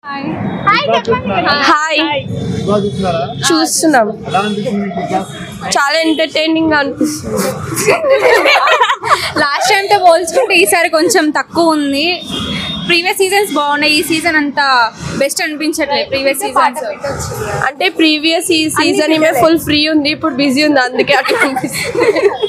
Hi బాగా చూస్తున్నారా చూస్తున్నాం ఎలా అనిపిస్తుంది మీకు బిగ్ బాస్ చాలా ఎంటర్టైనింగ్ గా అనిపిస్తుంది లాస్ట్ టైం తో పోల్చుకుంటే ఈసారి కొంచెం తక్కువ ఉంది ప్రీవియస్ సీజన్స్ బాగున్నాయి ఈ సీజన్ అంతా బెస్ట్ అనిపించట్లేదు ప్రీవియస్ సీజన్స్ అంటే ప్రీవియస్ ఈ సీజన్ ఈమె ఫుల్ ఫ్రీ ఉంది ఇప్పుడు బిజీ ఉంది అందుకే అట్లా అనిపిస్తుంది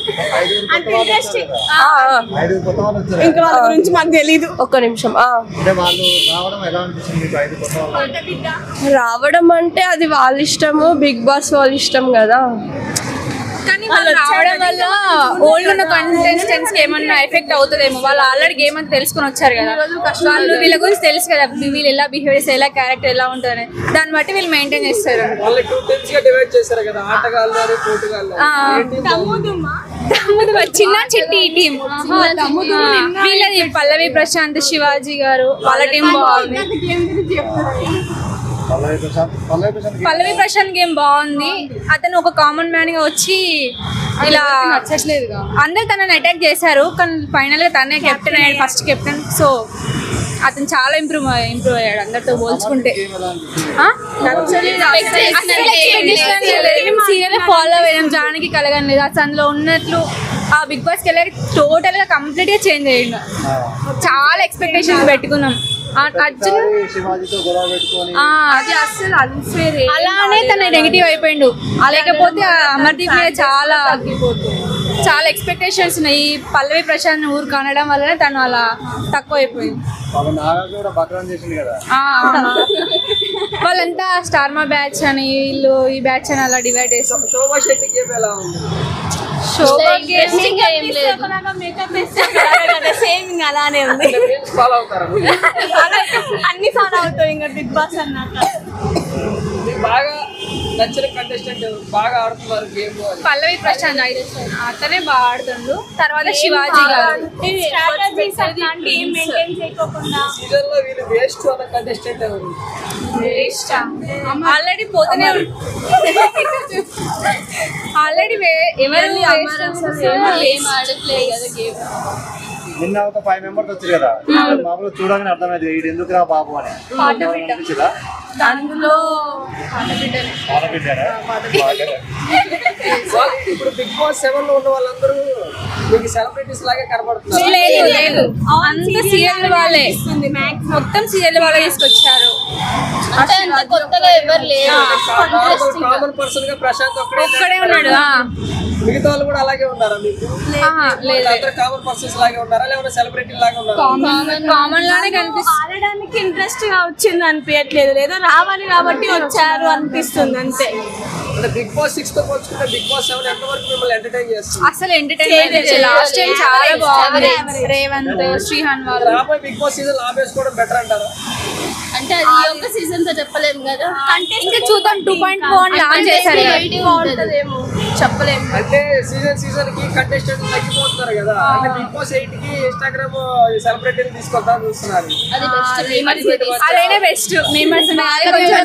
ఆ, ఆ. ఐదు కొత్త వాళ్ళు వచ్చారు ఇంకా వాళ్ళ గురించి మాకు తెలీదు ఒక్క నిమిషం ఆ. అంటే వాళ్ళు రావడం ఎలా అనిపిస్తుంది మీకు ఐదు కొత్త వాళ్ళు రావడం అంటే అది వాళ్ళ ఇష్టము బిగ్ బాస్ వాళ్ళ ఇష్టం కదా కానీ వాళ్ళు రావడం వల్ల ఓల్డ్ ఉన్న కంటెస్టెంట్స్ కి ఏమన్నా ఎఫెక్ట్ అవుతుందేమో వాళ్ళు ఆల్రెడీ గేమ్ అంతా తెలుసుకొని వచ్చారు కదా వాళ్ళు వీళ్ళ గురించి తెలుసు కదా వీళ్ళు ఎలా బిహేవ్ చేస్తారు ఎలా క్యారెక్టర్ ఎలా ఉంటుందని దాన్ని బట్టి వీళ్ళు మెయింటైన్ చేస్తారు వాళ్ళని టూ టీమ్స్ గా డివైడ్ చేశారు కదా ఆటగాళ్ళు అని పోటుగాళ్ళు ఆ, తమ్ముడు చిన్న చిట్టి టీం వీళ్ళది పల్లవి ప్రశాంత్ శివాజీ గారు వాళ్ళ టీం బాగుంది పల్లవి ప్రశాంత్ పల్లవి ప్రశాంత్ పల్లవి ప్రశాంత్ గేమ్ బాగుంది అతను ఒక కామన్ మ్యాన్ గా వచ్చి ఇలా నచ్చట్లేదుగా అందరు తనని అటాక్ చేశారు కానీ ఫైనల్ గా తనే కెప్టెన్ అయ్యాడు ఫస్ట్ కెప్టెన్ సో అతను చాలా ఇంప్రూవ్ ఇంప్రూవ్ అయ్యాడు అందరితో పోల్చుకుంటే సీరియల్ ఫాలో అయ్యాం జానకి కలగలేదు అసలు అందులో ఉన్నట్లు ఆ బిగ్ బాస్ కి వెళ్ళాక టోటల్ గా కంప్లీట్ గా చేంజ్ అయ్యిండు చాలా ఎక్స్పెక్టేషన్స్ పెట్టుకున్నాం ఆ అర్జున్ శివాజీతో గొడవ పెట్టుకొని ఆ, అది అస్సలు అన్ఫేర్ అలానే తన నెగిటివ్ అయిపోయిండు లేకపోతే ఆ అమర్దీప్ మీద చాలా చాలా ఎక్స్పెక్టేషన్స్ ఉన్నాయి ఈ పల్లవి ప్రశాంత్ ఊరు కనడం వల్లనే తను అలా తక్కువ అయిపోయింది పాపం నాగార్జున కూడా బక్రాన్ చేసింది కదా ఆ, వాళ్ళంతా స్టార్ మా బ్యాచ్ అని వీళ్ళు ఈ బ్యాచ్ అని అలా డివైడ్ చేసి శోభా శెట్టి గేమ్ ఎలా ఉంది సేమ్ అలానే ఉంది రీల్స్ ఫాలో అవుతారా మీరు? అన్ని ఫాలో అవుతాం ఇంకా బిగ్ బాస్ అన్నాక మీకు బాగా నచ్చిన కంటెస్టెంట్ బాగా ఆడుతున్నారు గేమ్ అని పల్లవి ప్రశాంత్ అయితే అతనే బాగా ఆడుతుండు తర్వాత శివాజీ గారు సీజన్ లో వీళ్ళు వేస్ట్ అన్న కంటెస్టెంట్ ఎవరు ఆల్రెడీ పోతూనే ఆల్రెడీ ఎవరు ఏం ఆడట్లేదు కదా గేమ్ నిన్న ఒక ఫైవ్ మెంబర్స్ వచ్చారు కదా మామూలుగా చూడగానే అర్థమైంది వీడు ఎందుకు రా బాబు అని అనిపించిందా అందులో ఆడబిడ్డారా బాగా. వాళ్ళు ఇప్పుడు బిగ్ బాస్ సెవెన్ లో ఉన్న వాళ్ళందరూ మీకు సెలబ్రిటీస్ లాగే కనబడుతున్నారు లేదు లేదు అంత సీరియల్ వాళ్ళే మొత్తం సీరియల్ వాళ్ళే తీసుకొచ్చారు అంటే అంత కొత్తగా ఎవరు లేరు కామన్ పర్సన్ గా ప్రశాంత్ ఒక్కడే ఒక్కడే ఉన్నాడు ఆ. మిగతా వాళ్ళు కూడా అలాగే ఉన్నారా మీకు ఆహా, లేదు అందరూ కామన్ పర్సన్స్ లాగే ఉన్నారా లేకపోతే సెలబ్రిటీ లాగా ఉన్నారా కామన్ లానే కనిపిస్తుంది ఆడడానికి ఇంట్రెస్ట్ గా వచ్చింది అనిపించట్లేదు లేదా రావాలి కాబట్టి వచ్చారు అనిపిస్తుంది అంతే అంటే బిగ్ బాస్ సిక్స్ తో పోల్చుకుంటే బిగ్ బాస్ సెవెన్ ఎంత వరకు మిమ్మల్ని ఎంటర్టైన్ చేస్తుంది అసలు ఎంటర్టైన్మెంట్ లాస్ట్ టైం చాలా బాగుంది రేవంత్ శ్రీహాన్ వాళ్ళు రాబోయే బిగ్ బాస్ సీజన్ ఆపేసుకోవడం బెటర్ అంటారా అంటే అది ఈ ఒక్క సీజన్ తో చెప్పలేము కదా ఇంకా చూద్దాం టూ పాయింట్ ఫోర్ లాంచ్ చేశారు చెప్పలేము అంటే సీజన్ సీజన్ కి కంటెస్టెంట్ తగ్గిపోతున్నారు కదా అంటే బిగ్ బాస్ ఎయిట్ కి ఇన్స్టాగ్రామ్ సెలబ్రిటీని తీసుకొద్దాం చూస్తున్నారు అది బెస్ట్ అదైనా బెస్ట్ మేము అసలు కొంచెం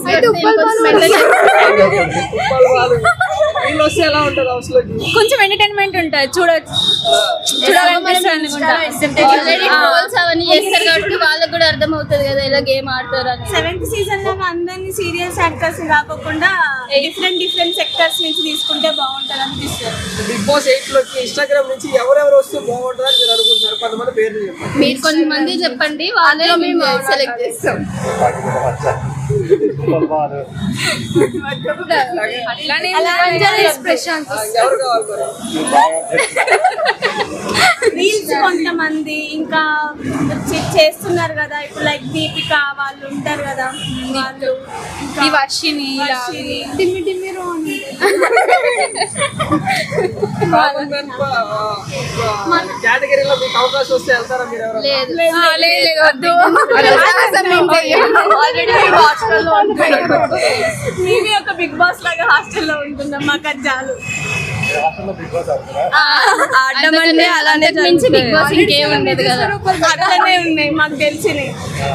ఉప్పల్ వాళ్ళు వీళ్ళు వస్తే ఎలా ఉంటుంది హౌస్ లోకి కొంచెం ఎంటర్టైన్మెంట్ ఉంటుంది చూడొచ్చు చూడాలనిపిస్తుంది అనుకుంటా ఆల్రెడీ ట్రోల్స్ అవన్నీ చేస్తారు కాబట్టి వాళ్ళకి కూడా అర్థం అవుతుంది కదా ఇలా గేమ్ ఆడతారు అని సెవెంత్ సీజన్ లో అందరినీ సీరియస్ యాక్టర్స్ కాకుండా డిఫరెంట్ డిఫరెంట్ సెక్టర్స్ నుంచి తీసుకుంటే బాగుంటది అనిపిస్తుంది బిగ్ బాస్ ఎయిట్ లోకి ఇన్స్టాగ్రామ్ నుంచి ఎవరెవరు వస్తే బాగుంటుందని మీరు అనుకుంటున్నారు కొంతమంది పేర్లు చెప్పండి మీరు కొంతమంది చెప్పండి వాళ్ళే మేము సెలెక్ట్ చేస్తాం ఉప్పల్ బాలు. అట్లానే ప్రశాంత్ ఎవరు కావాలి మరి? రీల్స్ కొంతమంది ఇంకా చే- చేస్తున్నారు కదా ఇప్పుడు లైక్ దీపిక వాళ్ళు ఉంటారు కదా వాళ్ళు ఈ వర్షిని ఇలా Varshini, Timmy Timmy Roni common man కేటగిరీలో మీకు అవకాశం వస్తే వెళ్తారా మీరు ఎవరు లేదు ఆ, లేదు లేదు వద్దు ఆల్రెడీ హాస్టల్లో మేమే ఒక బిగ్ బాస్ లాగా హాస్టల్లో ఉంటున్నాం మాకు అది చాలు మీరు హాస్టల్లో బిగ్ బాస్ ఆడుతున్నారా ఆడడం అంటే అలానే మించి బిగ్ బాస్ ఇంకేం ఉండదు కదా అట్లనే ఉన్నాయి మాకు తెలిసినవి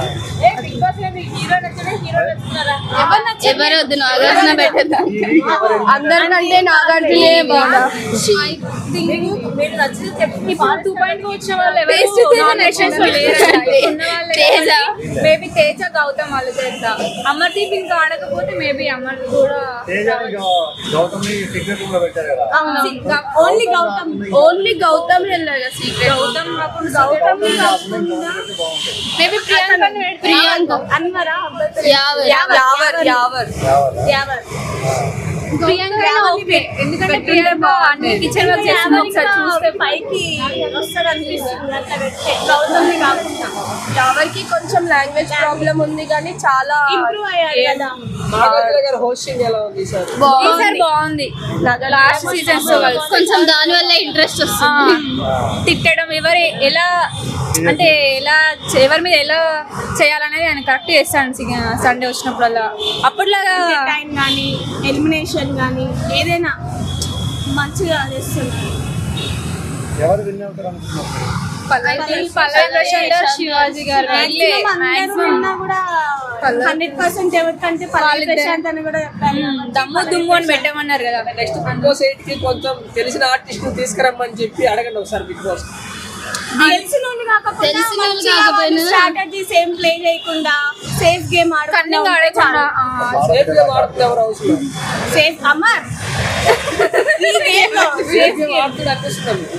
ఎవరు వద్దు నాగార్జున బెటర్ ఈ వీక్ ఎవరు అందరికంటే నాగార్జునే బాగా థింగ్ మీరు నచ్చింది చెప్పి టూ పాయింట్ వచ్చిన వాళ్ళు Face to face నామినేషన్స్ అనుకున్నా. తేజ. మేబీ తేజ గౌతమ్ వాళ్ళు చేస్తా అమర్దీప్ ఇంకా ఆడకపోతే మేబీ అమర్ కూడా తేజాని గౌతమ్ ని సీక్రెట్ రూమ్ లో పెట్టారు కదా ఓన్లీ గౌతమ్ ఓన్లీ గౌతమ్ వెళ్ళాలి సీక్రెట్ గౌతమ్ కాకుండా గౌతమ్ బాగుంటుంది మేబీ ప్రియాంక ప్రియాంక అన్వరా యావర్ యావర్ యావర్ కావాలా యావర్ ప్రియాంక అయినా ఓకే ఎందుకంటే ప్రియాంక అన్ని కిచెన్ వర్క్ చేస్తుంది ఒకసారి చూస్తే పైకి వస్తాడు అనిపిస్తుంది అట్లా పెట్టే గౌతమ్ కాకుండా ఎవరికి కొంచెం లాంగ్వేజ్ ప్రాబ్లం ఉంది కానీ చాలా ఇంప్రూవ్ అయ్యాడు కదా నాగార్జున గారు హోస్టింగ్ ఎలా ఉంది సార్ ఈసారి బాగుంది లాస్ట్ సీజన్స్ కొంచెం దాని వల్ల ఇంట్రెస్ట్ వస్తుంది తిట్టడం ఎవరు ఎలా అంటే ఎలా ఎవరి మీద ఎలా చేయాలనేది ఆయన కరెక్ట్ చేస్తాడు సండే వచ్చినప్పుడల్లా అప్పట్లాగా టైం కానీ ఎలిమినేషన్ కానీ ఏదైనా మంచిగా చేస్తున్నారు ఎవరు విన్ అవుతారు అనుకుంటున్నారు పల్లవి ప్రశాంత్ శివాజీ గారు వీళ్ళే Maximum అందరూ maximum. ఉన్నా కూడా హండ్రెడ్ పర్సెంట్ ఎవరికంటే పల్లవి వాళ్ళిద్దరే. ప్రశాంత్ అని కూడా చెప్పారు దమ్ము దుమ్ము అని పెట్టమన్నారు కదా నెక్స్ట్ బిగ్ బాస్ ఎయిట్ కి కొంచెం తెలిసిన ఆర్టిస్ట్ తీసుకురమ్మని చెప్పి అడగండి ఒకసారి బిగ్ బాస్ తెలిసిన వాళ్ళు కాకపోతే తెలిసిన వాళ్ళు కాకపోయినా- స్ట్రాటజీ సేమ్ ప్లే చేయకుండా సేఫ్ గేమ్ కన్నింగ్ ఆడకుండా ఆడకుండా ఆ, సేఫ్ గా వాడుతుంది ఎవరు హౌస్ లో సేఫ్ అమర్ ఈ game లో సేఫ్ గా వాడుతుంది అనిపిస్తుంది మీకు?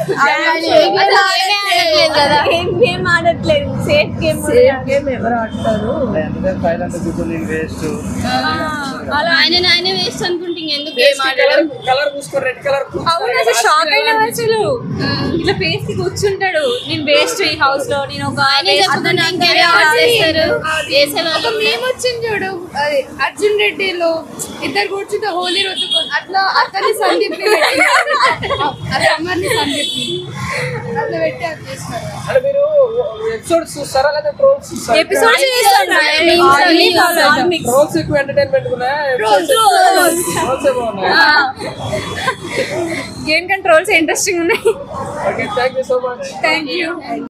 కదా ఏం గేమ్ ఆడట్లేదు సేఫ్ గేమ్ గేమ్ ఎవరు ఆడతారు ఎంతసేపు సైలెంట్ కూర్చొని వేస్ట్ అలా ఆయన ఆయన వేస్ట్ అనుకుంటే ఇంకెందుకు ఫేస్ గేమ్ కి ఆడడం కలర్ కలర్ పూసుకొని రెడ్ కలర్ అవును అసలు షాక్ అయిన అసలు ఇట్లా ఫేస్ కి కూర్చుంటాడు నేను వేస్ట్ ఈ హౌస్ లో నేను ఒక ఆయన చెప్పకుండా ఇంకేం చేస్తారు చేసేవాళ్ళు మేము వచ్చింది చూడు అది అర్జున్ రెడ్డిలో ఇద్దరు కూర్చుంటే హోలీ రోజు అట్లా అతని సందీప్ అదే అమర్ని సందీప్ అట్లా పెట్టి అది చేస్తారు అంటే మీరు ఎపిసోడ్స్ చూస్తారా లేదా ట్రోల్స్ చూస్తారా ఎపిసోడ్ చేస్తాను ట్రోల్స్ ఎక్కువ ఎంటర్టైన్మెంట్ ఉన్నాయా ట్రోల్స్ బాగున్నాయి గేమ్ కంట్రోల్స్ ఇంట్రెస్టింగ్ ఉన్నాయి okay thank you so much thank you